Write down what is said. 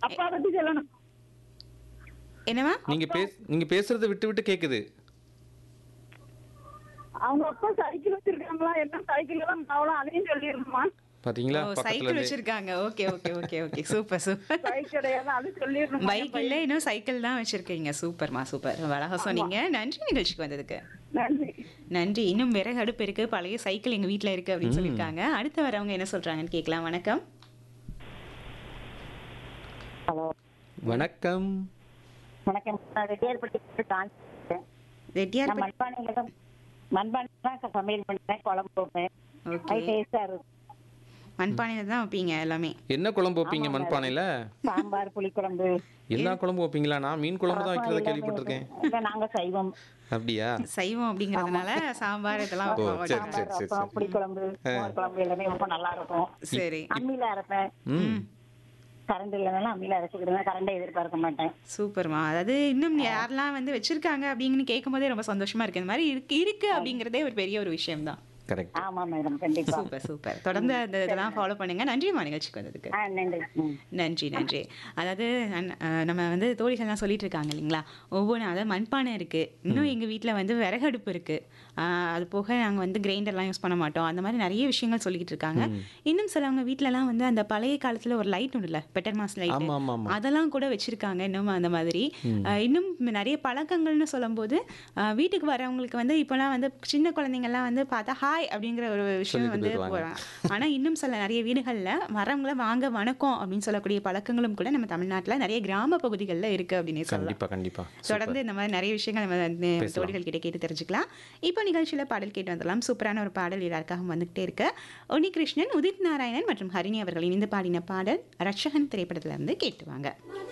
அப்பா பத்தி சொல்லணும் என்னம்மா நீங்க பேச நீங்க பேசுறத விட்டு விட்டு கேக்குது அவங்க அப்பா சைக்கிள் வச்சிருக்காங்களா என்ன சைக்கிள் எல்லாம் அவ்வளோ அதையும் சொல்லிடணுமா பாத்தீங்களா ஓ பக்கத்துல சைக்கிள் இருந்து வச்சிருக்காங்க okay okay okay okay super super bike கிடையாது அது சொல்லிடணுமா பைக் இல்ல இன்னும் சைக்கிள் தான் வச்சிருக்கீங்க சூப்பர்மா சூப்பர் ரொம்ப அழகா சொன்னீங்க நன்றி நிகழ்ச்சிக்கு வந்ததுக்கு நன்றி நன்றி இன்னும் விறகு அடுப்பு இருக்கு பழைய சைக்கிள் எங்க வீட்ல இருக்கு அப்படின்னு சொல்லியிருக்காங்க அடுத்து வரவங்க என்ன சொல்றாங்கன்னு கேட்கலாம் வணக்கம் ஹலோ வணக்கம் வணக்கம் நான் ரெட்டியார்பட்டி ரெட்டியார் நான் மண்பானையில தான் மண்பானையில தான் சமையல் பண்ணுறேன் குழம்பு வைப்பேன் ஓகே அது டேஸ்டாக இருக்கும் மண்பானையில தான் வைப்பீங்க எல்லாமே என்ன குழம்பு வைப்பீங்க மண்பானையில சாம்பார் புளிக்குழம்பு எல்லா குழம்பு வைப்பீங்களா நான் மீன் குழம்பு தான் வைக்கிறத எல்லாமே கேள்விப்பட்டிருக்கேன் இல்லை நாங்க சைவம் அப்படியா சைவம் அப்படிங்கறதுனால சாம்பார் இதெல்லாம் ஓ, வைப்போம். சரி, சாம்பார் சரி, வைப்போம் சரி. புளிக்குழம்பு மோர் குழம்பு எல்லாமே ரொம்ப நல்லா இருக்கும் சரி அம்மியில அரைப்பேன் ம் கரண்ட் இல்லைனாலும் அம்மியில அரைச்சிக்கிடுவேன் கரண்டை எதிர்பார்க்க மாட்டேன் சூப்பர்மா அதாவது இன்னும் யாரெல்லாம் வந்து வச்சிருக்காங்க அப்படின்னு கேட்கும்போதே ரொம்ப சந்தோஷமா இருக்கு இந்த மாதிரி இருக்கு இருக்கு அப்படிங்கறதே ஒரு பெரிய ஒரு விஷயம் தான் கரெக்ட் ஆமா மேடம் கண்டிப்பா சூப்பர் சூப்பர் தொடர்ந்து அந்த இதெல்லாம் ஃபாலோ பண்ணுங்க நன்றிமா நிகழ்ச்சிக்கு வந்ததுக்கு ஆ நன்றி ம். நன்றி நன்றி அதாவது அண்ண- அஹ் நம்ம வந்து தோழிகள்லாம் சொல்லிட்டு இருக்காங்க இல்லைங்களா ஒவ்வொன்றும் அதாவது மண்பானை இருக்கு இன்னும் எங்க வீட்டில் வந்து விறகடுப்பு இருக்கு ஆஹ் அது போக நாங்கள் வந்து கிரைண்டர்லாம் யூஸ் பண்ண மாட்டோம் அந்த மாதிரி நிறைய விஷயங்கள் சொல்லிக்கிட்டு இருக்காங்க இன்னும் சிலவங்க வீட்டிலலாம் வந்து அந்த பழைய காலத்துல ஒரு லைட் உண்டுல பெட்டர் மாஸ் லைட் ஆமா ஆமா ஆமா அதெல்லாம் கூட வச்சிருக்காங்க இன்னும் அந்த மாதிரி அஹ் இன்னும் நிறைய பழக்கங்கள்னு சொல்லும்போது அஹ் வீட்டுக்கு வரவங்களுக்கு வந்து இப்போலாம் வந்து சின்ன குழந்தைங்கள்லாம் வந்து பார்த்தா ஹாய் அப்படிங்கிற ஒரு விஷயம் சொல்லிட்டு வந்து போயிடுவாங்க. போகிறாங்க ஆனால் இன்னும் சில நிறைய வீடுகளில் வரவங்கள வாங்க வணக்கம் அப்படின்னு சொல்லக்கூடிய பழக்கங்களும் கூட நம்ம தமிழ்நாட்டில் நிறைய கிராம பகுதிகளில் இருக்கு அப்படின்னு சொல்லலாம் கண்டிப்பா கண்டிப்பா தொடர்ந்து இந்த மாதிரி நிறைய விஷயங்கள் நம்ம வந்து பேசலாம். தோழிகள் கிட்ட கேட்டு தெரிஞ்சுக்கலாம் இப்போ நிகழ்ச்சியில் பாடல் கேட்டு வந்துடலாம் சூப்பரான ஒரு பாடல் எல்லாருக்காகவும் வந்துகிட்டே இருக்கு உன்னிகிருஷ்ணன் உதித் நாராயணன் மற்றும் ஹரிணி அவர்கள் இணைந்து பாடின பாடல் ரட்சகன் திரைப்படத்துல இருந்து கேட்டு வாங்க